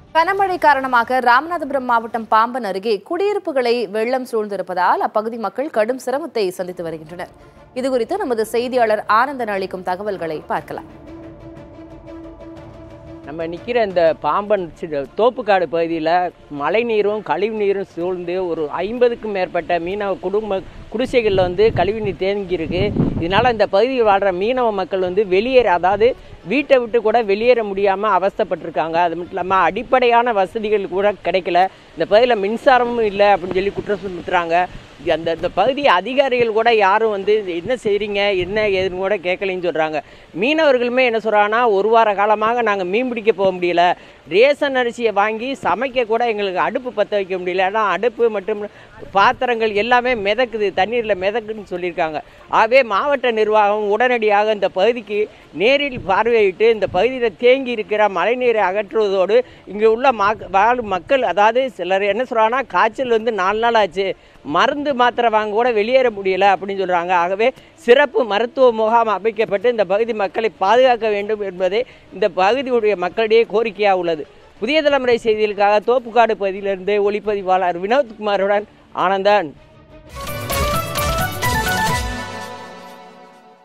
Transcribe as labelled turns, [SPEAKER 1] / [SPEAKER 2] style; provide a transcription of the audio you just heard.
[SPEAKER 1] கனமழை காரணமாக ராமநாதபுரம் மாவட்டம் பாம்பன் அருகே குடியிருப்புகளை வெள்ளம் சூழ்ந்திருப்பதால் அப்பகுதி மக்கள் கடும் சிரமத்தை சந்தித்து வருகின்றனர் இதுகுறித்து நமது செய்தியாளர் ஆனந்தன் அளிக்கும் தகவல்களை பார்க்கலாம்
[SPEAKER 2] நம்ம நிற்கிற இந்த பாம்பன் சி- தோப்புக்காடு பகுதியில் மழை நீரும் கழிவு நீரும் சூழ்ந்து ஒரு ஐம்பதுக்கும் மேற்பட்ட மீனவ குடும்ப குடிசைகளில் வந்து கழிவு நீர் தேங்கி இருக்கு இதனால் இந்த பகுதியில் வாழ்கிற மீனவ மக்கள் வந்து வெளியேற அதாவது வீட்டை விட்டு கூட வெளியேற முடியாமல் அவஸ்தைப்பட்டிருக்காங்க அது மட்டும் இல்லாமல் அடிப்படையான வசதிகள் கூட கிடைக்கல இந்த பகுதியில் மின்சாரமும் இல்லை அப்படின்னு சொல்லி குற்றம் சுமத்துறாங்க இது அந்த இந்த பகுதி அதிகாரிகள் கூட யாரும் வந்து என்ன செய்கிறீங்க என்ன ஏதுன்னு கூட கேட்கலைன்னு சொல்கிறாங்க மீனவர்களுமே என்ன சொல்கிறாங்கன்னா ஒரு வார காலமாக நாங்கள் மீன் பிடிக்க போக முடியல ரேஷன் அரிசியை வாங்கி சமைக்க கூட எங்களுக்கு அடுப்பு பற்ற வைக்க முடியல ஏன்னா அடுப்பு மற்றும் பாத்திரங்கள் எல்லாமே மிதக்குது தண்ணீரில் மிதக்குதுன்னு சொல்லியிருக்காங்க ஆகவே மாவட்ட நிர்வாகம் உடனடியாக இந்த பகுதிக்கு நேரில் பார்வையிட்டு இந்த பகுதியில் தேங்கி இருக்கிற மழைநீரை அகற்றுவதோடு இங்கே உள்ள மக் வாழும் மக்கள் அதாவது சிலர் என்ன சொல்கிறாங்கன்னா காய்ச்சல் வந்து நாலு நாள் ஆச்சு மருந்து மாத்திரை வாங்க கூட வெளியேற முடியல அப்படின்னு சொல்கிறாங்க ஆகவே சிறப்பு மருத்துவ முகாம் அமைக்கப்பட்டு இந்த பகுதி மக்களை பாதுகாக்க வேண்டும் என்பதே இந்த பகுதியுடைய மக்களிடையே கோரிக்கையாக உள்ளது புதிய தலைமுறை செய்திகளுக்காக தோப்புக்காடு பகுதியிலிருந்து ஒளிப்பதிவாளர் வினோத்குமாருடன் ஆனந்தன்